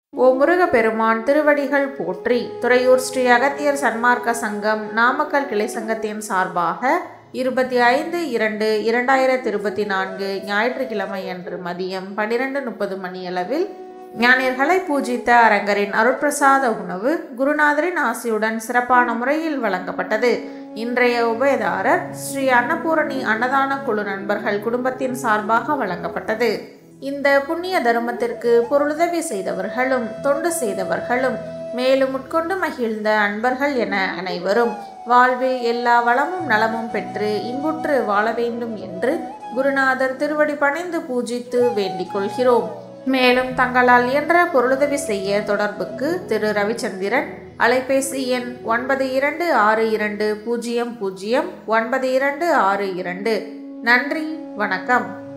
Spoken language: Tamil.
ஓ முருகப்பெருமான் திருவடிகள் போற்றி துறையூர் ஸ்ரீ அகத்தியர் சன்மார்க்க சங்கம் நாமக்கல் கிளை சங்கத்தின் சார்பாக இருபத்தி ஐந்து இரண்டு இரண்டாயிரத்தி இருபத்தி நான்கு ஞாயிற்றுக்கிழமை அன்று மதியம் பன்னிரெண்டு முப்பது மணியளவில் ஞானியர்களை பூஜித்த அரங்கரின் அருட்பிரசாத உணவு குருநாதரின் ஆசியுடன் சிறப்பான முறையில் வழங்கப்பட்டது இன்றைய உபயதாரர் ஸ்ரீ அன்னபூரணி அன்னதான குழு நண்பர்கள் குடும்பத்தின் சார்பாக வழங்கப்பட்டது இந்த புண்ணிய தர்மத்திற்கு பொருளுதவி செய்தவர்களும் தொண்டு செய்தவர்களும் மேலும் உட்கொண்டு மகிழ்ந்த அன்பர்கள் என அனைவரும் வாழ்வில் எல்லா வளமும் நலமும் பெற்று இன்புற்று வாழ வேண்டும் என்று குருநாதர் திருவடி பணிந்து பூஜித்து வேண்டிக் கொள்கிறோம் மேலும் தங்களால் இயன்ற பொருளுதவி செய்ய தொடர்புக்கு திரு ரவிச்சந்திரன் அலைபேசி எண் ஒன்பது இரண்டு ஆறு இரண்டு பூஜ்ஜியம் பூஜ்ஜியம் ஒன்பது இரண்டு ஆறு இரண்டு நன்றி வணக்கம்